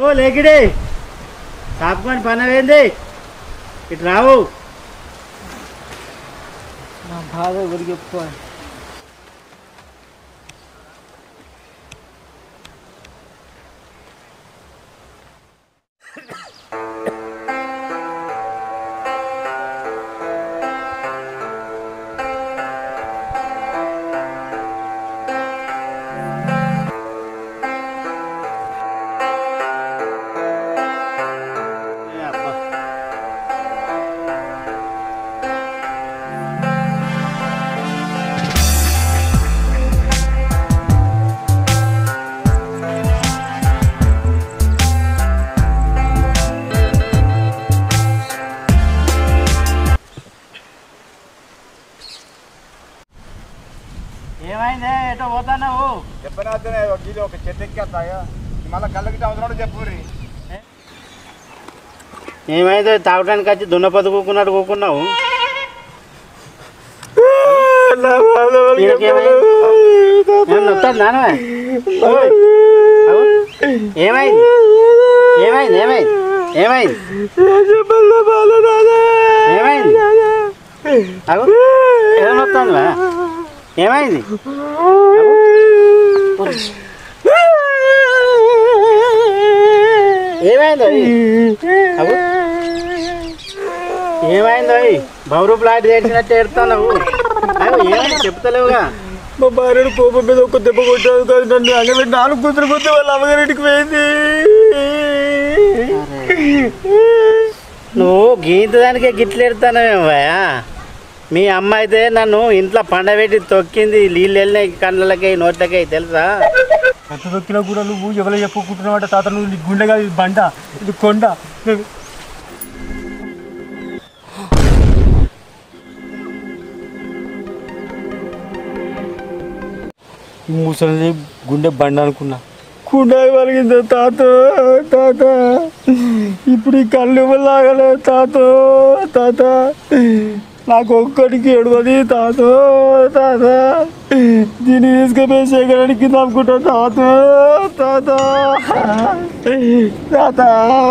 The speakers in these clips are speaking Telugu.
లేకిడే తాపుకొని పని అయింది ఇటు రావు నా బాధ ఎవరికి చెప్పుకోవాలి ఏ అబ్బా. ఏమైందే ఎటో పోతున్నావు చెప్పినా గిది ఒక చెట్టు ఎక్కేస్తాయా మళ్ళీ కళ్ళకి అవసరం చెప్పుర్రి ఏమైందో తాగడానికి వచ్చి దున్నపతి కూకున్నట్టు కూకున్నావు ఏమైంది ఏమైంది ఏమైంది ఏమైంది ఏమైంది అగు ఏం వస్తుందా ఏమైంది ఏమైంది అది? అగు ఏమైంది అవి బౌరు ప్లాట్ చేసినట్టు ఎడుతున్నావు అయ్యో ఏమైంది చెప్తలేవుగా మా భార్యను కోపం మీద ఒక దెబ్బ కొట్టాడు కాదు నన్ను అంగబెట్టి నాలుగు కూతురు కూతురు వాళ్ళ అమ్మగారింటికి పోయింది నువ్వు గీత దానికే గిట్లు ఎడతానవేమయ్యా మీ అమ్మ అయితే నన్ను ఇంట్లో పండబెట్టి తొక్కింది నీళ్ళు వెళ్ళినాయి కళ్ళకి నోట్లకి తెలుసా ఎంత దొక్కినా కూడా నువ్వు ఎవరో చెప్పుకుంటున్నావు అంటే తాత నువ్వు నీ గుండెగా ఇది బండ ఇది కొండ ఈ ముసలి గుండె బండ అనుకున్నా గుండె వలిగింది తాత తాత ఇప్పుడు ఈ కళ్ళు లాగలే తాత తాత నాకు ఒక్కడికి ఏడవది తాత తాత దీన్ని తీసుకుపోయి సేకరణకి నమ్ముకుంటా తాత తాత తాత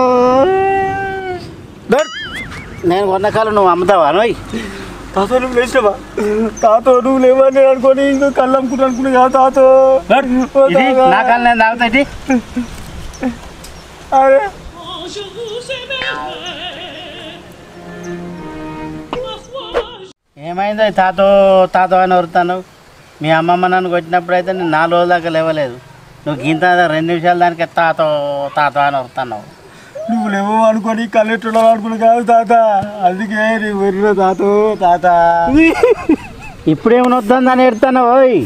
దర్. నేను కొన్నకాలం నువ్వు అమ్ముతావా నోయ్ తాత నువ్వు లేచినావా తాత నువ్వు లేవని అనుకొని ఇంకా కళ్ళు అమ్ముకుంటా అనుకున్నా కదా తాత ఓ ఇది తాత. నా కాలం నేను తాగుతా ఇది అరే ఏమైందో ఈ తాతో తాతో అని వరుతాను మీ అమ్మమ్మ నన్ను కొట్టినప్పుడు అయితే నేను నాలుగు రోజుల దాకా లేవలేదు నువ్వు గింత రెండు నిమిషాలు దానికి తాతో తాతో అని వరుతున్నావు నువ్వు లేవు అనుకొని కళ్ళెట్టులో అనుకున్నా కాదు తాత అందుకే నీ ఊరిలో తాత తాత ఇప్పుడేమైనా వద్దని ఎడతాను ఓయ్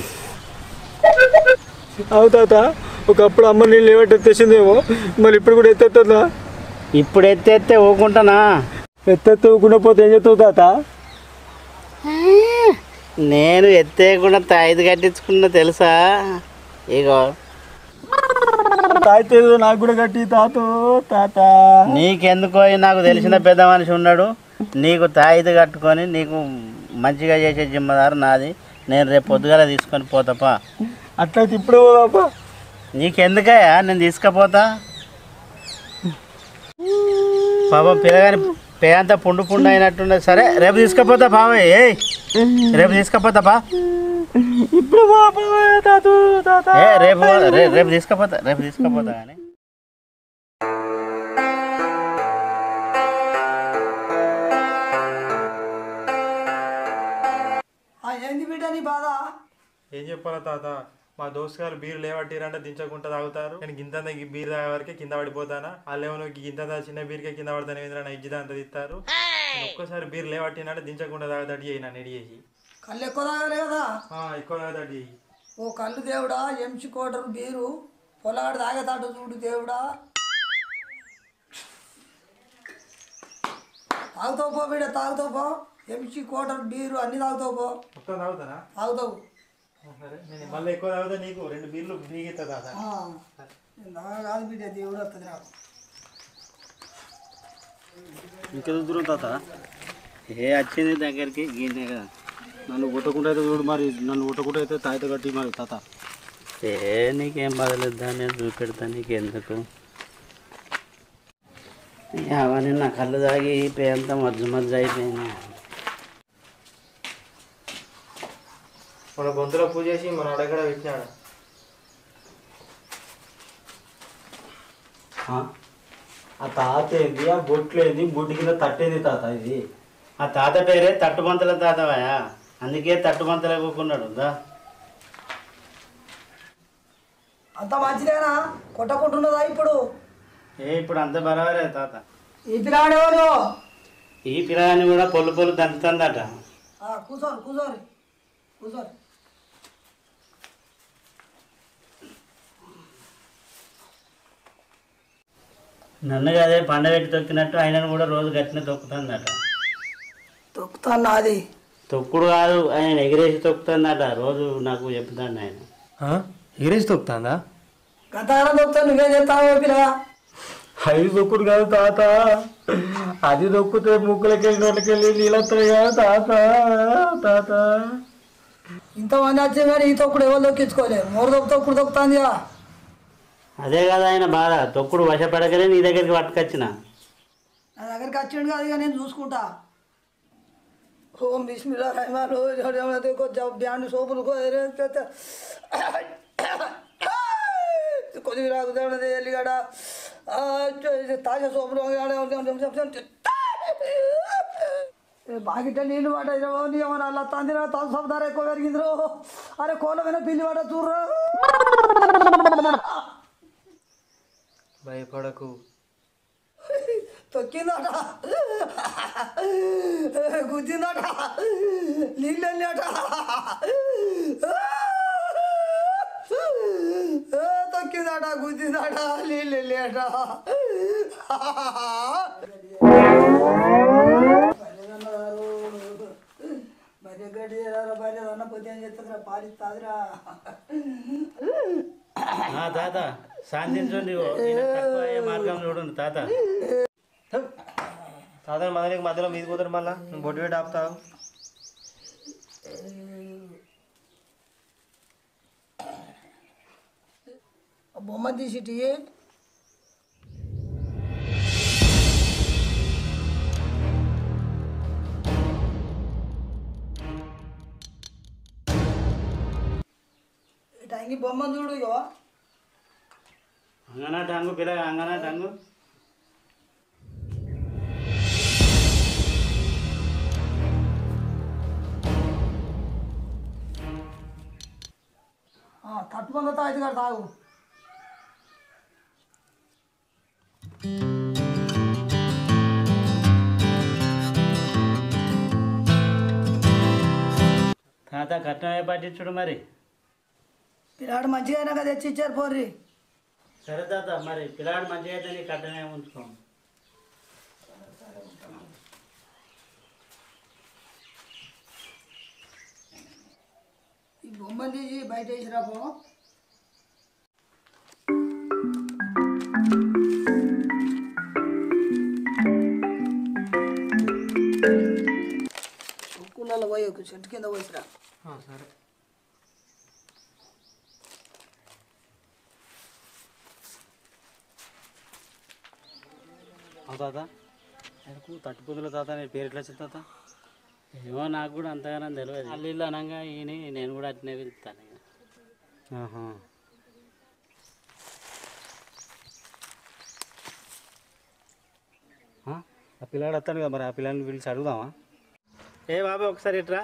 అవు తాత ఒకప్పుడు అమ్మ నీళ్ళు లేవట్టు తెచ్చిందేమో మరి ఇప్పుడు కూడా ఎత్తెత్తుందా ఇప్పుడు ఎత్తెత్తే ఊకుంటానా ఎత్తెత్తే ఊకుండా పోతే ఏం చేస్తావు తాత నేను ఎత్తేయకుండా తాయిది కట్టించుకున్నా తెలుసా ఇగో తాయితే ఏదో నాకు కూడా కట్టి తాత తాత నీకెందుకో నాకు తెలిసిన పెద్ద మనిషి ఉన్నాడు నీకు తాయిది కట్టుకొని నీకు మంచిగా చేసే జిమ్మదారు నాది నేను రేపు పొద్దుగాల తీసుకొని పోతాపా అట్లయితే ఇప్పుడే పోదాపా నీకెందుకయ్యా నేను తీసుకుపోతా పాపం పిల్లగాని పే అంతా పుండు పుండు అయినట్టున్నది సరే రేపు తీసుకుపోతా బాబాయ్ ఏయ్ రేపు తీసుకుపోతా బా ఇప్పుడు బాబా తాత తాత ఏ రేపు రే- రేపు తీసుకుపోతా రేపు తీసుకుపోతా కానీ ఏంది బిడ్డ నీ బాధ ఏం చెప్పాలా తాత మా దోస్తు గారు బీరు లేవట్టిరంటే దించకుండా తాగుతారు నేను గింత బీర్ తాగే వరకే కింద పడిపోతానా వాళ్ళేమో గింత చిన్న బీర్కే కింద పడతాను ఏంద్రా నా ఇజ్జిత అంత తిత్తారు నేను ఒక్కసారి బీర్ లేవట్టినంటే దించకుండా తాగుతాడు చేయి నన్ను ఎడి చేసి కళ్ళు ఎక్కువ తాగాలి కదా ఆ, ఎక్కువ తాగుతాడు చేయి ఓ కళ్ళు దేవుడా ఎంచి కోటరు బీరు పొలాడు తాగేతాడు చూడు దేవుడా తాగుతావు పో బిడ్డ తాగుతావు పో ఎంచి కోటరు బీరు అన్ని తాగుతావు పో మొత్తం తాగుతానా తాగుతావు సరే నేను మళ్ళీ ఎక్కువ తాగుతా నీకు రెండు బీర్లు ఫ్రీగా ఇస్తా తాత ఆ, నేను తాగా కాదు బిడ్డ దేవుడు వస్తుంది నాకు ఇంకెంత దూరం తాత ఏ వచ్చింది దగ్గరికి గీనే కదా నన్ను కొట్టకుండా అయితే చూడు మరి నన్ను కొట్టకుండా అయితే తాయిత కట్టి మరి తాత ఏ నీకేం బాధలేద్దా నేను చూపెడతా నీకెందుకు ఇక అవన్నీ నా కళ్ళు తాగి పే అంతా మజ్జు మజ్జు అయిపోయింది మన గొంతులో పూజ చేసి మన అడగడ పెట్టినాడు ఆ తాత ఏంది ఆ బొట్లు ఏంది బొట్టు కింద తట్టేది తాత ఇది ఆ తాత పేరే తట్టుబంతల తాతవయా అందుకే తట్టుబంతల కూకున్నాడు ఉందా అంత మంచిదేనా కొట్టకుంటున్నదా ఇప్పుడు ఏ ఇప్పుడు అంత బరాబరే తాత ఈ పిల్లాడేవాడు ఈ పిల్లగాని కూడా పొల్లు పొల్లు దంచుతుందట కూర్చోరు కూర్చోరు కూర్చోరు నన్ను అదే పండబెట్టి తొక్కినట్టు ఆయనను కూడా రోజు గట్టిన తొక్కుతుందట తొక్కుతాను నాది తొక్కుడు కాదు ఆయన ఎగిరేసి తొక్కుతుందట రోజు నాకు చెప్తాడు ఆయన ఈరేజ్ తొక్కుతుందా గతానం తొక్కుతాను నువ్వేం చెప్తావు పిల్లగా ఐదు దొక్కుడు కాదు తాత అది దొక్కితే ముక్కులకెళ్ళి నోట్లకెళ్ళి నీళ్ళు వస్తాయి కదా తాత తాత ఇంతమంది వచ్చి కానీ ఈ తొక్కుడు ఎవరు దొక్కించుకోలేరు మూడు దొక్కు తొక్కుడు దొక్కుతాందిగా అదే కదా ఆయన బాధ తొక్కుడు వశపడకనే నీ దగ్గరికి పట్టుకొచ్చిన నా దగ్గరికి వచ్చిండు కాదు ఇక నేను చూసుకుంటా ఓం బిస్మిల్లా రహమాన్ కొంచెం బ్యాండ్ సోపులు కొద్దిగా రాకుతాడు ఎల్లిగడ తాజా సోపులు బాగిట్ట నీళ్ళు వాట ఏమన్నా అలా తందిరా తాజా సోపు ధర ఎక్కువ పెరిగిందిరో అరే కోలమైన పిల్లి వాట చూర్రా భయపడకు తొక్కిందట గుద్దిందట నీళ్ళు వెళ్ళాట తొక్కిందట గుద్దిందట నీళ్ళు వెళ్ళాట భార్య గడ్డి భార్య అన్న పొద్దున చేస్తుందిరా పాలిస్తాదిరా ఆ తాత శాంతించండి ఈయన తక్కువ అయ్యే మార్గం చూడండి తాత తాతని మదనికి మధ్యలో మీది పోతాడు మళ్ళా నువ్వు బొట్టు పెట్టి ఆపుతావు బొమ్మ తీసిటి టంగి బొమ్మ చూడు ఇగో అంగనా టంగు పిల్ల అంగనా టంగు తట్టుకుంద తాగి గారు తాగు తాత కట్నమే పట్టించుడు మరి పిల్లాడు మంచిగా అయినాక తెచ్చి ఇచ్చారు పోర్రి సరే తాత మరి పిల్లాడు మంచిగా అయితే నీ కట్టనే ఉంచుకో ఈ బొమ్మ తీసి బయట వేసిరా పో కుండలో పోయి ఒక చెట్టు కింద పోసిరా సరే తాత ఆయనకు తట్టుపుదుల తాత అనే పేరు ఎట్లా వచ్చింది తాత ఏమో నాకు కూడా అంతగానో తెలియదు అల్లు అనగా ఈయన నేను కూడా అట్నే పిలుస్తాను ఇక. ఆహా. ఆ? ఆ పిల్లాడు వస్తాడు కదా మరి ఆ పిల్లని పిలిచి అడుగుదామా ఏ బాబా ఒకసారి ఇట్రా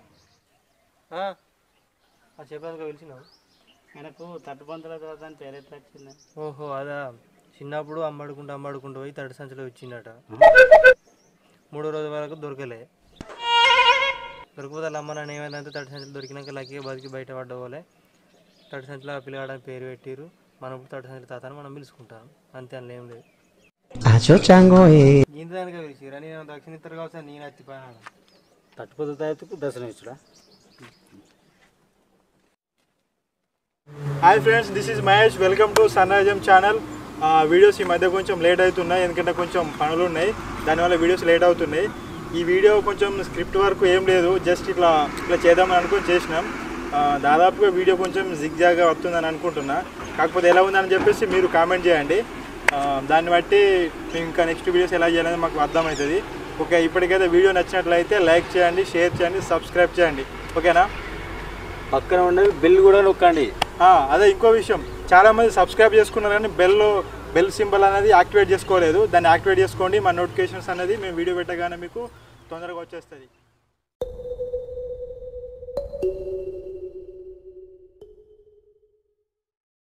ఆ చెప్పేందుకు పిలిచినావు ఆయనకు తట్టుపంతుల తాత అని పేరు ఎట్లా వచ్చింది ఓహో అదా చిన్నప్పుడు అమ్మాడుకుంటూ అమ్మాడుకుంటూ పోయి తడి సంచిలో ఇచ్చిండట మూడో రోజు వరకు దొరకలే దొరికిపోతే అమ్మ నాన్న ఏమైందంటే తడి సంచులు దొరికినాక లక్కీగా బతికి బయట పడ్డవాళ్ళే తడి సంచులో ఆ పిల్లగాడని పేరు పెట్టిరు మనం ఇప్పుడు తడి సంచులు తాతని మనం పిలుచుకుంటాం అంతే అందులో ఏం లేదు ఇంత దానికే పిలిచిరా నేను దక్షిణ ఇద్దరు కావచ్చు నేను ఎత్తిపోయాను తట్టుపుదుల తాతకు దర్శనం ఇచ్చుడా hi friends this is Mahesh welcome to సన్రైజం ఛానల్ వీడియోస్ ఈ మధ్య కొంచెం లేట్ అవుతున్నాయి ఎందుకంటే కొంచెం పనులు ఉన్నాయి దానివల్ల వీడియోస్ లేట్ అవుతున్నాయి ఈ వీడియో కొంచెం స్క్రిప్ట్ వరకు ఏం లేదు జస్ట్ ఇట్లా ఇట్లా చేద్దామని అనుకుని చేసినాం ఆ, దాదాపుగా వీడియో కొంచెం జిగ్జాగా వస్తుందని అనుకుంటున్నా కాకపోతే ఎలా ఉందని చెప్పేసి మీరు కామెంట్ చేయండి ఆ, దాన్ని బట్టి మేము ఇంకా నెక్స్ట్ వీడియోస్ ఎలా చేయాలనేది మాకు అర్థమవుతుంది ఓకే ఇప్పటికైతే వీడియో నచ్చినట్లయితే లైక్ చేయండి షేర్ చేయండి సబ్స్క్రైబ్ చేయండి ఓకేనా పక్కన ఉండే బిల్ కూడా నొక్కండి ఆ, అదే ఇంకో విషయం చాలామంది సబ్స్క్రైబ్ చేసుకున్నారు కానీ బెల్ బెల్ సింబల్ అనేది యాక్టివేట్ చేసుకోలేదు దాన్ని యాక్టివేట్ చేసుకోండి మా నోటిఫికేషన్స్ అనేది మేము వీడియో పెట్టగానే మీకు తొందరగా వచ్చేస్తుంది